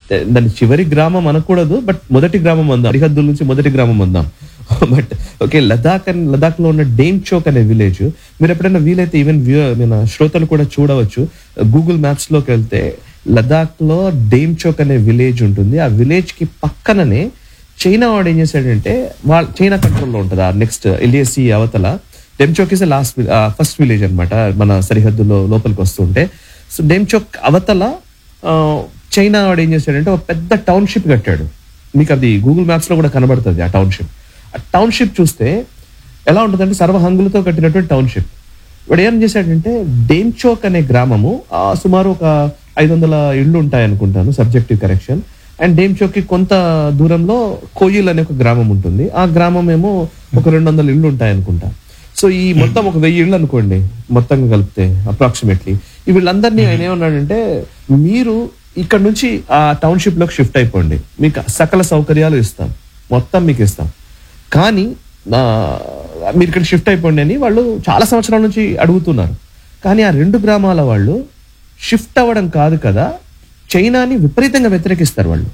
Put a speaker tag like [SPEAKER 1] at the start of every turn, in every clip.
[SPEAKER 1] దాని చివరి గ్రామం అనకూడదు బట్ మొదటి గ్రామం అందాం సరిహద్దుల నుంచి మొదటి గ్రామం అందాం బట్ ఓకే లదాఖ్ అని లదాఖ్ లో ఉన్న డేమ్ చోక్ అనే విలేజ్ మీరు ఎప్పుడైనా వీలైతే ఈవెన్ మన శ్రోతలు కూడా చూడవచ్చు గూగుల్ మ్యాప్స్ లోకి వెళ్తే లదాఖ్ లో డేమ్ చోక్ అనే విలేజ్ ఉంటుంది ఆ విలేజ్ కి పక్కననే చైనా వాడు ఏం చేశాడంటే వాళ్ళ చైనా కంట్రోల్లో ఉంటుంది ఆ నెక్స్ట్ ఎల్ఏసి అవతల Demchok is last first village అన్నమాట మన సరిహద్దులో లోపలికి వస్తుంటే సో డెమ్చోక్ అవతల ఆ, చైనా వాడు ఏం చేశాడంటే ఒక పెద్ద టౌన్షిప్ కట్టాడు మీకు అది గూగుల్ మ్యాప్స్ లో కూడా కనబడుతుంది ఆ టౌన్షిప్ ఆ టౌన్షిప్ చూస్తే ఎలా ఉంటుందంటే సర్వహంగులతో కట్టినటువంటి టౌన్షిప్ వాడు ఏం చేశాడంటే డేమ్చోక్ అనే గ్రామము ఆ, సుమారు ఒక ఐదు వందల ఇళ్ళు ఉంటాయి అనుకుంటాను సబ్జెక్టివ్ కరెక్షన్ అండ్ డేమ్చోక్ కి కొంత దూరంలో కోయిల్ అనే ఒక గ్రామం ఉంటుంది ఆ గ్రామం ఏమో ఒక రెండు వందల ఇళ్ళు ఉంటాయి అనుకుంటా సో ఈ మొత్తం ఒక వెయ్యి ఇళ్ళు అనుకోండి మొత్తంగా కలిపితే అప్రాక్సిమేట్లీ ఈ వీళ్ళందరినీ ఆయన ఏమన్నాడంటే మీరు ఇక్కడ నుంచి ఆ టౌన్షిప్ లోకి షిఫ్ట్ అయిపోండి మీకు సకల సౌకర్యాలు ఇస్తాం మొత్తం మీకు ఇస్తాం కానీ ఆ, మీరు ఇక్కడ షిఫ్ట్ అయిపోండి అని వాళ్ళు చాలా సంవత్సరాల నుంచి అడుగుతున్నారు కానీ ఆ రెండు గ్రామాల వాళ్ళు షిఫ్ట్ అవ్వడం కాదు కదా చైనాని విపరీతంగా వ్యతిరేకిస్తారు వాళ్ళు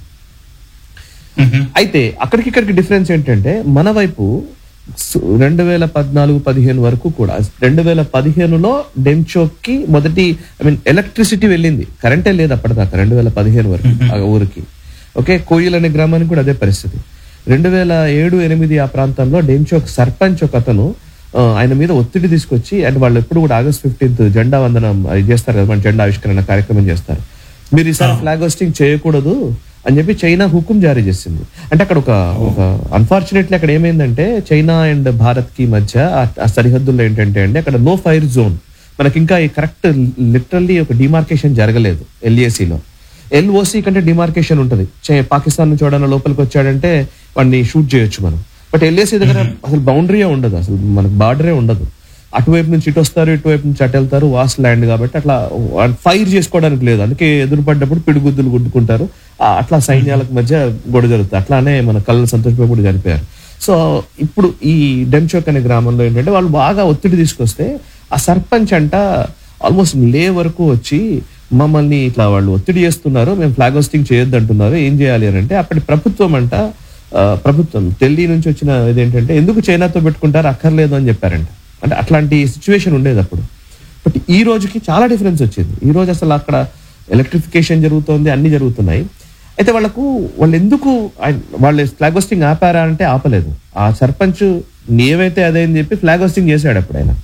[SPEAKER 1] అయితే అక్కడికి ఇక్కడికి డిఫరెన్స్ ఏంటంటే మన వైపు సు- రెండు వేల పద్నాలుగు పదిహేను వరకు కూడా రెండు వేల పదిహేనులో డెంచోక్ కి మొదటి ఐ మీన్ ఎలక్ట్రిసిటీ వెళ్ళింది కరెంటే లేదు అప్పటిదాకా రెండు వేల పదిహేను వరకు ఆ ఊరికి ఓకే కోయిల్ అనే గ్రామానికి కూడా అదే పరిస్థితి రెండు వేల ఏడు ఎనిమిది ఆ ప్రాంతంలో డెంచోక్ సర్పంచ్ ఒక అతను ఆ, ఆయన మీద ఒత్తిడి తీసుకొచ్చి అండ్ వాళ్ళు ఎప్పుడు కూడా ఆగస్ట్ ఫిఫ్టీన్త్ జెండా వందనం అది చేస్తారు కదా మన జెండా ఆవిష్కరణ కార్యక్రమం చేస్తారు మీరు ఈసారి ఫ్లాగ్ హోస్టింగ్ చేయకూడదు అని చెప్పి చైనా హుకుం జారీ చేసింది అంటే అక్కడ ఒక ఒక అన్ఫార్చునేట్లీ అక్కడ ఏమైందంటే చైనా అండ్ భారత్ కి మధ్య ఆ- ఆ సరిహద్దుల్లో ఏంటంటే అండి అక్కడ నో ఫైర్ జోన్ మనకి ఇంకా ఈ కరెక్ట్ లిటరల్లీ ఒక డిమార్కేషన్ జరగలేదు ఎల్ఏసీలో ఎల్ఓసి కంటే డిమార్కేషన్ ఉంటుంది చే- పాకిస్తాన్ నుంచి ఎవడన్నా లోపలికి వచ్చాడంటే వాడిని షూట్ చేయొచ్చు మనం బట్ ఎల్ఏసీ దగ్గర అసలు బౌండరీయే ఉండదు అసలు మనకు బార్డరే ఉండదు అటువైపు నుంచి ఇటు వస్తారు ఇటువైపు నుంచి అటు వెళ్తారు వాస్ట్ ల్యాండ్ కాబట్టి అట్లా ఫైర్ చేసుకోవడానికి లేదు అందుకే ఎదురుపడ్డప్పుడు పిడిగుద్దులు గుద్దుకుంటారు ఆ, అట్లా సైన్యాలకు మధ్య గొడవ జరుగుతుంది అట్లానే మన కళ్ళు సంతోషబాబు కూడా చనిపోయారు సో ఇప్పుడు ఈ డెమ్చోక్ అనే గ్రామంలో ఏంటంటే వాళ్ళు బాగా ఒత్తిడి తీసుకొస్తే ఆ సర్పంచ్ అంట ఆల్మోస్ట్ లే వరకు వచ్చి మమ్మల్ని ఇట్లా వాళ్ళు ఒత్తిడి చేస్తున్నారు మేము ఫ్లాగ్ హోస్టింగ్ చేయొద్దు అంటున్నారు ఏం చేయాలి అని అంటే అప్పటి ప్రభుత్వం అంట ఆ, ప్రభుత్వం ఢిల్లీ నుంచి వచ్చిన ఇదేంటంటే ఎందుకు చైనాతో పెట్టుకుంటారు అక్కర్లేదు అని చెప్పారంట అంటే అట్లాంటి సిచ్యువేషన్ ఉండేది అప్పుడు బట్ ఈ రోజుకి చాలా డిఫరెన్స్ వచ్చింది ఈ రోజు అసలు అక్కడ ఎలక్ట్రిఫికేషన్ జరుగుతోంది అన్ని జరుగుతున్నాయి అయితే వాళ్ళకు వాళ్ళు ఎందుకు ఆయన- వాళ్ళు ఫ్లాగ్ హోస్టింగ్ ఆపారా అంటే ఆపలేదు ఆ సర్పంచ్ ఏమైతే అదే అని చెప్పి ఫ్లాగ్ హోస్టింగ్ చేశాడు అప్పుడు ఆయన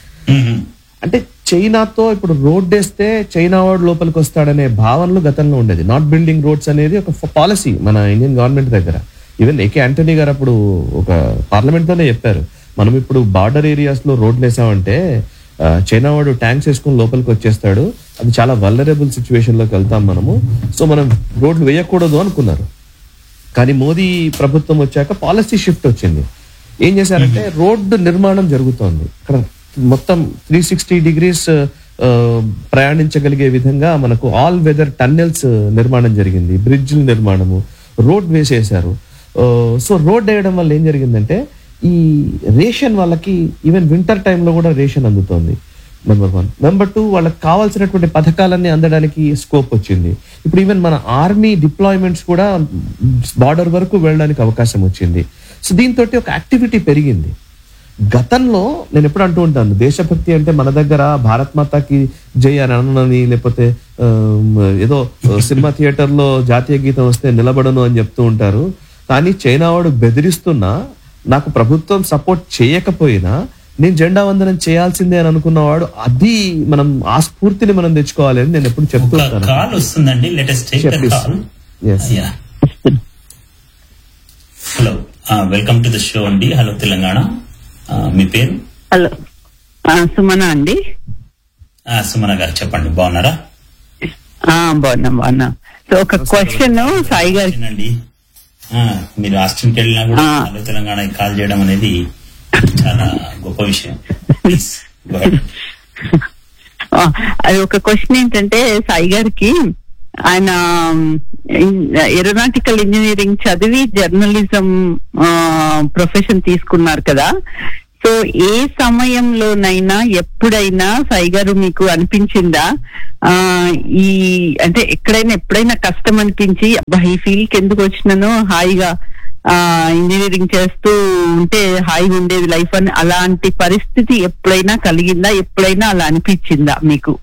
[SPEAKER 1] అంటే చైనాతో ఇప్పుడు రోడ్ వేస్తే చైనా వాడు లోపలికి వస్తాడనే భావనలు గతంలో ఉండేది నాట్ బిల్డింగ్ రోడ్స్ అనేది ఒక పాలసీ మన ఇండియన్ గవర్నమెంట్ దగ్గర ఈవెన్ ఏకే ఆంటనీ గారు అప్పుడు ఒక పార్లమెంట్ లోనే చెప్పారు మనం ఇప్పుడు బార్డర్ ఏరియాస్ లో రోడ్లు వేసామంటే ఆ, చైనా వాడు ట్యాంక్స్ వేసుకుని లోపలికి వచ్చేస్తాడు అది చాలా వల్నరబుల్ సిచ్యువేషన్ లోకి వెళ్తాం మనము సో మనం రోడ్లు వేయకూడదు అనుకున్నారు కానీ మోదీ ప్రభుత్వం వచ్చాక పాలసీ షిఫ్ట్ వచ్చింది ఏం చేశారంటే రోడ్డు నిర్మాణం జరుగుతోంది ఇక్కడ మొత్తం త్రీ సిక్స్టీ డిగ్రీస్ ప్రయాణించగలిగే విధంగా మనకు ఆల్ వెదర్ టన్నెల్స్ నిర్మాణం జరిగింది బ్రిడ్జ్ నిర్మాణము రోడ్ వేసేశారు సో రోడ్ వేయడం వల్ల ఏం జరిగిందంటే ఈ రేషన్ వాళ్ళకి ఈవెన్ వింటర్ టైంలో కూడా రేషన్ అందుతోంది నెంబర్ వన్ నెంబర్ టూ వాళ్ళకి కావాల్సినటువంటి పథకాలన్నీ అందడానికి స్కోప్ వచ్చింది ఇప్పుడు ఈవెన్ మన ఆర్మీ డిప్లాయ్మెంట్స్ కూడా బార్డర్ వరకు వెళ్ళడానికి అవకాశం వచ్చింది సో దీంతో ఒక యాక్టివిటీ పెరిగింది గతంలో నేను ఎప్పుడు అంటూ ఉంటాను దేశభక్తి అంటే మన దగ్గర భారత్ మాతాకి జై అని అనని లేకపోతే ఆమ్, ఏదో సినిమా థియేటర్ లో జాతీయ గీతం వస్తే నిలబడను అని చెప్తూ ఉంటారు కానీ చైనా వాడు బెదిరిస్తున్నా నాకు ప్రభుత్వం సపోర్ట్ చేయకపోయినా నేను జెండా వందనం చేయాల్సిందే అని అనుకున్నవాడు అది మనం ఆ స్ఫూర్తిని మనం తెచ్చుకోవాలి అని నేను ఎప్పుడు చెప్తూ
[SPEAKER 2] ఒక
[SPEAKER 1] ఉంటాను
[SPEAKER 2] కాల్ వస్తుందండి latest take the
[SPEAKER 1] Please.
[SPEAKER 2] Call
[SPEAKER 1] Yes.
[SPEAKER 2] Yeah hello welcome to the show అండి హలో తెలంగాణ ఆ, మీ పేరు
[SPEAKER 3] హలో ఆ, సుమన అండి
[SPEAKER 2] ఆ, సుమన గారు చెప్పండి బాగున్నారా
[SPEAKER 3] ఆ, బాగున్నా బాగున్నా సో ఒక క్వశ్చన్ సాయి గారికి
[SPEAKER 2] అండి మీరు ఆస్టిన్కి వెళ్ళినా కూడా
[SPEAKER 3] ఆ.
[SPEAKER 2] హలో తెలంగాణ కాల్ చేయడం అనేది చాలా గొప్ప విషయం Please, go ahead.
[SPEAKER 3] ఆ, అది ఒక క్వశ్చన్ ఏంటంటే సాయి గారికి ఆయన ఏరోనాటికల్ ఇంజనీరింగ్ చదివి జర్నలిజం ప్రొఫెషన్ తీసుకున్నారు కదా సో ఏ సమయంలోనైనా ఎప్పుడైనా సాయి గారు మీకు అనిపించిందా ఆ ఈ అంటే ఎక్కడైనా ఎప్పుడైనా కష్టం అనిపించి అబ్బా ఈ ఫీల్డ్ కి ఎందుకు వచ్చినానో హాయిగా ఆ ఇంజనీరింగ్ చేస్తూ ఉంటే హాయిగా ఉండేది లైఫ్ అని అలాంటి పరిస్థితి ఎప్పుడైనా కలిగిందా ఎప్పుడైనా అలా అనిపించిందా మీకు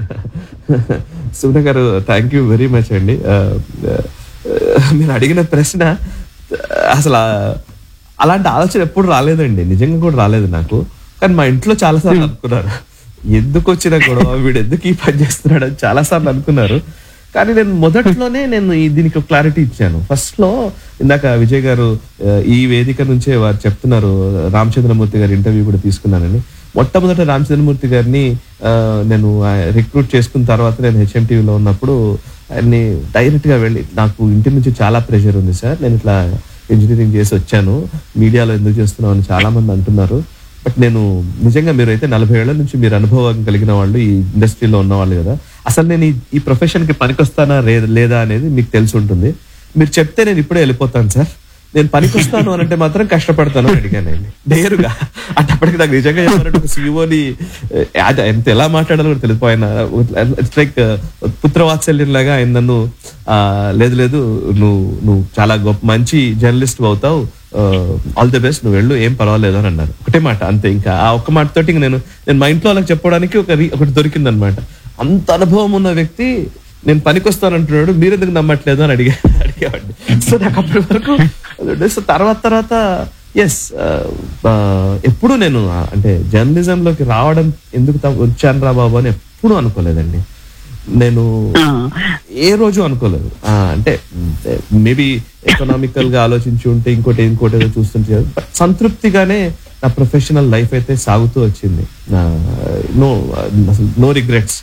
[SPEAKER 1] సుధా గారు థ్యాంక్ యూ వెరీ మచ్ అండి ఆ, ఆ, మీరు అడిగిన ప్రశ్న అసలు ఆ- అలాంటి ఆలోచన ఎప్పుడు రాలేదండి నిజంగా కూడా రాలేదు నాకు కానీ మా ఇంట్లో చాలా సార్లు అనుకున్నారు ఎందుకు వచ్చిన గొడవ వీడు ఎందుకు ఈ పని చేస్తున్నాడు అని చాలా సార్లు అనుకున్నారు కానీ నేను మొదట్లోనే నేను ఈ దీనికి క్లారిటీ ఇచ్చాను ఫస్ట్ లో ఇందాక విజయ్ గారు ఆ, ఈ వేదిక నుంచే వారు చెప్తున్నారు రామచంద్రమూర్తి గారి ఇంటర్వ్యూ కూడా తీసుకున్నానని మొట్టమొదట రామచంద్రమూర్తి గారిని ఆ, నేను రిక్రూట్ చేసుకున్న తర్వాత నేను హెచ్ఎం టీవీలో ఉన్నప్పుడు ఆయన్ని డైరెక్ట్ గా వెళ్ళి నాకు ఇంటి నుంచి చాలా ప్రెషర్ ఉంది సార్ నేను ఇట్లా ఇంజనీరింగ్ చేసి వచ్చాను మీడియాలో ఎందుకు చేస్తున్నావు అని చాలా మంది అంటున్నారు బట్ నేను నిజంగా మీరు అయితే నలభై ఏళ్ల నుంచి మీరు అనుభవం కలిగిన వాళ్ళు ఈ ఇండస్ట్రీలో ఉన్న వాళ్ళు కదా అసలు నేను ఈ- ఈ ప్రొఫెషన్ కి పనికొస్తానా రే- లేదా అనేది మీకు తెలిసి ఉంటుంది మీరు చెప్తే నేను ఇప్పుడే వెళ్ళిపోతాను సార్ నేను పనికొస్తాను అని అంటే మాత్రం కష్టపడతాను అని అడిగాను నేను నేరుగా అంటే అప్పటికి నాకు నిజంగా చెప్పాలంటే ఒక సీఓని ఎంత ఎలా మాట్లాడాలో కూడా తెలియదు ఆయన ఇట్స్ లైక్ పుత్రవాత్సల్యం లాగా ఆయన నన్ను ఆ, లేదు లేదు నువ్వు నువ్వు చాలా గొప్ప మంచి జర్నలిస్ట్ అవుతావు ఆల్ ది బెస్ట్ నువ్వు వెళ్ళు ఏం పర్వాలేదు అని అన్నారు ఒకటే మాట అంతే ఇంకా ఆ ఒక్క మాటతోటి ఇంక నేను నేను మా ఇంట్లో వాళ్ళకి చెప్పడానికి ఒక రీ- ఒకటి దొరికింది అనమాట అంత అనుభవం ఉన్న వ్యక్తి నేను పనికొస్తాను అంటున్నాడు మీరు ఎందుకు నమ్మట్లేదు అని అడిగా అడిగేవాడిని సో నాకు అప్పటి వరకు సో తర్వాత తర్వాత ఎస్ ఎప్పుడు నేను ఆ, అంటే జర్నలిజం లోకి రావడం ఎందుకు త- వచ్చాను రా బాబు అని ఎప్పుడు అనుకోలేదండి నేను
[SPEAKER 3] ఆ,
[SPEAKER 1] ఏ రోజు అనుకోలేదు ఆ, అంటే మేబీ ఎకనామికల్ గా ఆలోచించి ఉంటే ఇంకోటి ఇంకోటి ఏదో చూస్తుంటే బట్ సంతృప్తిగానే నా ప్రొఫెషనల్ లైఫ్ అయితే సాగుతూ వచ్చింది నో నో రిగ్రెట్స్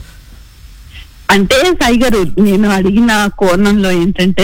[SPEAKER 3] అంటే సాయి గారు నేను అడిగిన కోణంలో ఏంటంటే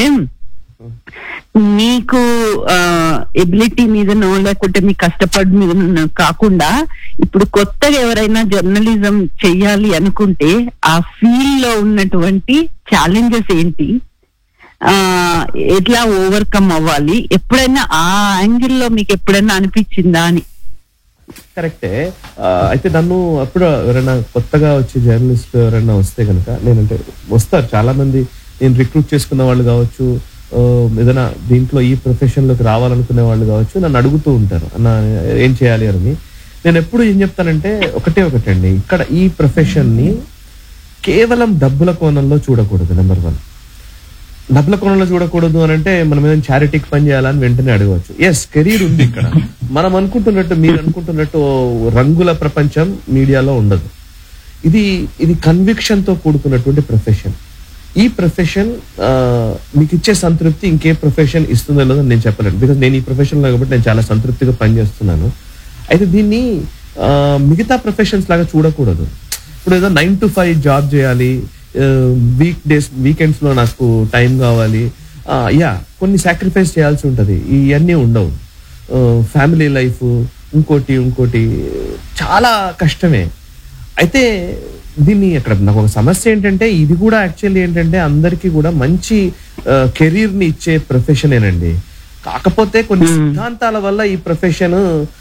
[SPEAKER 3] మీకు ఎబిలిటీ మీదనో లేకుంటే మీ కష్టపడి మీద కాకుండా ఇప్పుడు కొత్తగా ఎవరైనా జర్నలిజం చెయ్యాలి అనుకుంటే ఆ ఫీల్డ్ లో ఉన్నటువంటి ఛాలెంజెస్ ఏంటి ఆ ఎట్లా ఓవర్కమ్ అవ్వాలి ఎప్పుడైనా ఆ యాంగిల్ లో మీకు ఎప్పుడైనా అనిపించిందా అని
[SPEAKER 1] కరెక్టే ఆ, అయితే నన్ను అప్పుడు ఎవరైనా కొత్తగా వచ్చే జర్నలిస్ట్ ఎవరైనా వస్తే కనుక నేనంటే వస్తారు చాలా మంది నేను రిక్రూట్ చేసుకున్న వాళ్ళు కావచ్చు ఆ, ఏదైనా దీంట్లో ఈ ప్రొఫెషన్ లోకి రావాలనుకునే వాళ్ళు కావచ్చు నన్ను అడుగుతూ ఉంటారు అన్న ఏం చేయాలి అని నేను ఎప్పుడు ఏం చెప్తానంటే ఒకటే ఒకటండి ఇక్కడ ఈ ప్రొఫెషన్ ని కేవలం డబ్బుల కోణంలో చూడకూడదు నెంబర్ వన్ డబ్బుల కోణంలో చూడకూడదు అని అంటే మనం ఏదైనా చారిటీకి పని చేయాలని వెంటనే అడగవచ్చు ఎస్ కెరీర్ ఉంది ఇక్కడ మనం అనుకుంటున్నట్టు మీరు అనుకుంటున్నట్టు ఓ రంగుల ప్రపంచం మీడియాలో ఉండదు ఇది ఇది కన్విక్షన్ తో కూడుకున్నటువంటి ప్రొఫెషన్ ఈ ప్రొఫెషన్ మీకు ఇచ్చే సంతృప్తి ఇంకే ప్రొఫెషన్ ఇస్తుందో లేదో నేను చెప్పలేను బికాస్ నేను ఈ ప్రొఫెషన్ లో కాబట్టి నేను చాలా సంతృప్తిగా పనిచేస్తున్నాను అయితే దీన్ని ఆ, మిగతా ప్రొఫెషన్స్ లాగా చూడకూడదు ఇప్పుడు ఏదో నైన్ టు ఫైవ్ జాబ్ చేయాలి వీక్ డేస్ వీకెండ్స్ లో నాకు టైం కావాలి యా కొన్ని సాక్రిఫైస్ చేయాల్సి ఉంటది ఇవన్నీ ఉండవు ఫ్యామిలీ లైఫ్ ఇంకోటి ఇంకోటి చాలా కష్టమే అయితే దీన్ని అక్కడ నాకు ఒక సమస్య ఏంటంటే ఇది కూడా యాక్చువల్లీ ఏంటంటే అందరికీ కూడా మంచి కెరీర్ ని ఇచ్చే ప్రొఫెషనేనండి కాకపోతే కొన్ని సిద్ధాంతాల వల్ల ఈ ప్రొఫెషన్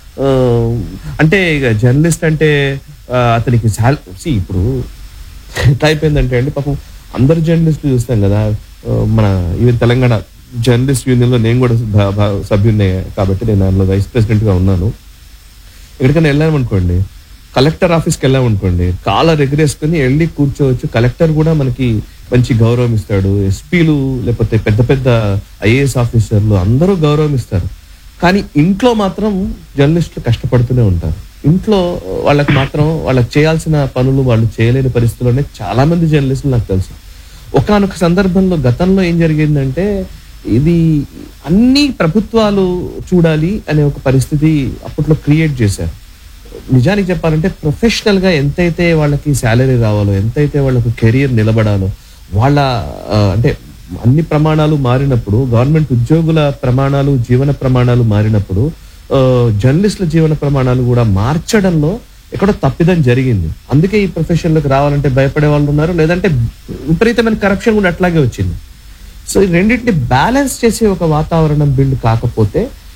[SPEAKER 1] అంటే ఇక జర్నలిస్ట్ అంటే ఆ, అతనికి సాల్ see, ఇప్పుడు ఎట్లా అయిపోయిందంటే అండి పాపం అందరు జర్నలిస్టులు చూస్తాం కదా ఆ, మన ఈవెన్ తెలంగాణ జర్నలిస్ట్ యూనియన్ లో నేను కూడా భా- భా- సభ్యున్నే కాబట్టి నేను దానిలో వైస్ ప్రెసిడెంట్ గా ఉన్నాను ఎక్కడికైనా వెళ్ళామనుకోండి కలెక్టర్ ఆఫీస్కి వెళ్ళామనుకోండి కాలర్ ఎగరేసుకుని వెళ్ళి కూర్చోవచ్చు కలెక్టర్ కూడా మనకి మంచి గౌరవం ఇస్తాడు ఎస్పీలు లేకపోతే పెద్ద పెద్ద ఐఏఎస్ ఆఫీసర్లు అందరూ గౌరవం ఇస్తారు కానీ ఇంట్లో మాత్రం జర్నలిస్టులు కష్టపడుతూనే ఉంటారు ఇంట్లో వాళ్ళకి మాత్రం వాళ్ళకి చేయాల్సిన పనులు వాళ్ళు చేయలేని పరిస్థితుల్లోనే చాలా మంది జర్నలిస్టులు నాకు తెలుసు ఒకానొక సందర్భంలో గతంలో ఏం జరిగిందంటే ఇది అన్ని ప్రభుత్వాలు చూడాలి అనే ఒక పరిస్థితి అప్పట్లో క్రియేట్ చేశారు నిజానికి చెప్పాలంటే ప్రొఫెషనల్ గా ఎంతైతే వాళ్ళకి శాలరీ రావాలో ఎంతైతే వాళ్ళకు కెరియర్ నిలబడాలో వాళ్ళ ఆ, అంటే అన్ని ప్రమాణాలు మారినప్పుడు గవర్నమెంట్ ఉద్యోగుల ప్రమాణాలు జీవన ప్రమాణాలు మారినప్పుడు ఆ, జర్నలిస్టుల జీవన ప్రమాణాలు కూడా మార్చడంలో ఎక్కడో తప్పిదం జరిగింది అందుకే ఈ ప్రొఫెషన్ లోకి రావాలంటే భయపడే వాళ్ళు ఉన్నారు లేదంటే విపరీతమైన కరప్షన్ కూడా అట్లాగే వచ్చింది సో ఈ రెండింటిని బ్యాలెన్స్ చేసే ఒక వాతావరణం బిల్డ్ కాకపోతే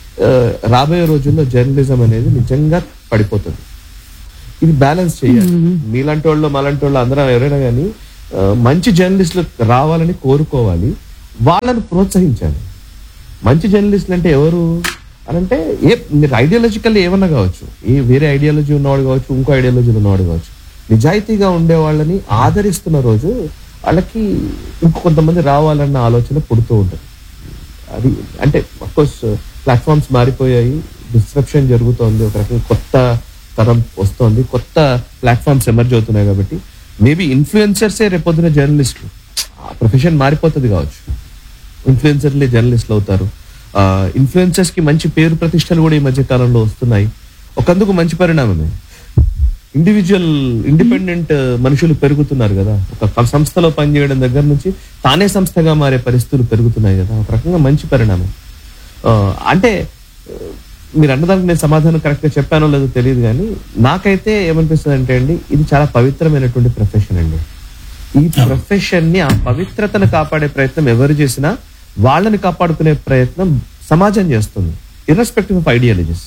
[SPEAKER 1] ఆ, రాబోయే రోజుల్లో జర్నలిజం అనేది నిజంగా పడిపోతుంది ఇది బ్యాలెన్స్ చేయాలి మీలాంటి వాళ్ళు మాలాంటి వాళ్ళు అందరం ఎవరైనా కానీ మంచి జర్నలిస్టులు రావాలని కోరుకోవాలి వాళ్ళని ప్రోత్సహించాలి మంచి జర్నలిస్టులు అంటే ఎవరు అని అంటే ఏ మీరు ఐడియాలజికల్ ఏమన్నా కావచ్చు ఏ వేరే ఐడియాలజీ ఉన్నవాడు కావచ్చు ఇంకో ఐడియాలజీ ఉన్నవాడు కావచ్చు నిజాయితీగా ఉండే వాళ్ళని ఆదరిస్తున్న రోజు వాళ్ళకి ఇంకో కొంతమంది రావాలన్న ఆలోచన పుడుతూ ఉంటుంది అది అంటే కోర్స్ ప్లాట్ఫామ్స్ మారిపోయాయి డిస్క్రిప్షన్ జరుగుతోంది ఒక రకంగా కొత్త తరం వస్తోంది కొత్త ప్లాట్ఫామ్స్ ఎమర్జ్ అవుతున్నాయి కాబట్టి మేబీ ఇన్ఫ్లుయెన్సర్సే రేపొద్దున జర్నలిస్టులు ప్రొఫెషన్ మారిపోతుంది కావచ్చు ఇన్ఫ్లుయెన్సర్లే జర్నలిస్టులు అవుతారు ఇన్ఫ్లుయెన్సర్స్ కి మంచి పేరు ప్రతిష్టలు కూడా ఈ మధ్య కాలంలో వస్తున్నాయి ఒకందుకు మంచి పరిణామమే ఇండివిజువల్ ఇండిపెండెంట్ మనుషులు పెరుగుతున్నారు కదా ఒక సంస్థలో పనిచేయడం దగ్గర నుంచి తానే సంస్థగా మారే పరిస్థితులు పెరుగుతున్నాయి కదా ఒక రకంగా మంచి పరిణామం ఆ, అంటే ఆ, మీరు అన్నదానికి నేను సమాధానం కరెక్ట్ గా చెప్పానో లేదో తెలియదు కానీ నాకైతే ఏమనిపిస్తుంది అంటే అండి ఇది చాలా పవిత్రమైనటువంటి ప్రొఫెషన్ అండి ఈ ప్రొఫెషన్ ని ఆ పవిత్రతను కాపాడే ప్రయత్నం ఎవరు చేసినా వాళ్ళని కాపాడుకునే ప్రయత్నం సమాజం చేస్తుంది ఇర్రెస్పెక్టివ్ ఆఫ్ ఐడియాలజీస్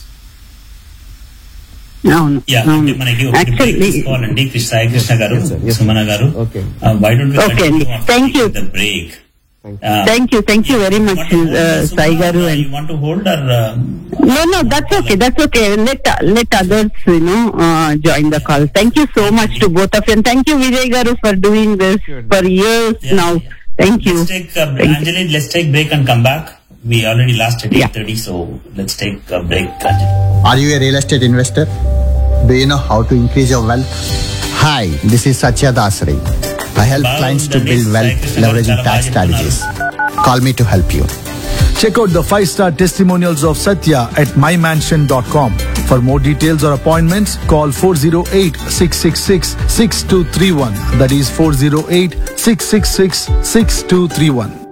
[SPEAKER 3] అవును
[SPEAKER 2] యా అంటే
[SPEAKER 3] అవును
[SPEAKER 2] మనకి ఒకటి break
[SPEAKER 3] యాక్చువల్లీ
[SPEAKER 2] తీసుకోవాలండి కృష్ణ సాయి కృష్ణ గారు
[SPEAKER 1] Yes, sir. Yes, sir.
[SPEAKER 2] Sumana గారు
[SPEAKER 1] Okay.
[SPEAKER 2] వై డోంట్
[SPEAKER 3] Okay అండి. Thank you.
[SPEAKER 2] The break
[SPEAKER 3] thank you thank you very much Sai గారు and
[SPEAKER 2] want to hold are
[SPEAKER 3] No, no, that's okay. That's okay. Let let others, you know, uh, join the call. Thank you so much to both of you, and thank you, Vijay Garu, for doing this for years
[SPEAKER 2] Yeah,
[SPEAKER 3] now.
[SPEAKER 2] yeah.
[SPEAKER 3] Thank you.
[SPEAKER 2] Let's take uh,
[SPEAKER 3] Thank you.
[SPEAKER 2] Anjali. Let's take break and come back. We already last at
[SPEAKER 3] Yeah.
[SPEAKER 2] eight thirty, so let's take a break, Anjali.
[SPEAKER 4] Are you a real estate investor? Do you know how to increase your wealth? Hi, this is Satya Dasari. I help
[SPEAKER 2] Wow,
[SPEAKER 4] clients to
[SPEAKER 2] that
[SPEAKER 4] build
[SPEAKER 2] is
[SPEAKER 4] wealth
[SPEAKER 2] like-
[SPEAKER 4] leveraging tax strategies. Call me to help you.
[SPEAKER 5] Check out the five star testimonials of Satya at mymansion.com. For more details or appointments, call 408 666 6231. That is 408 666 6231.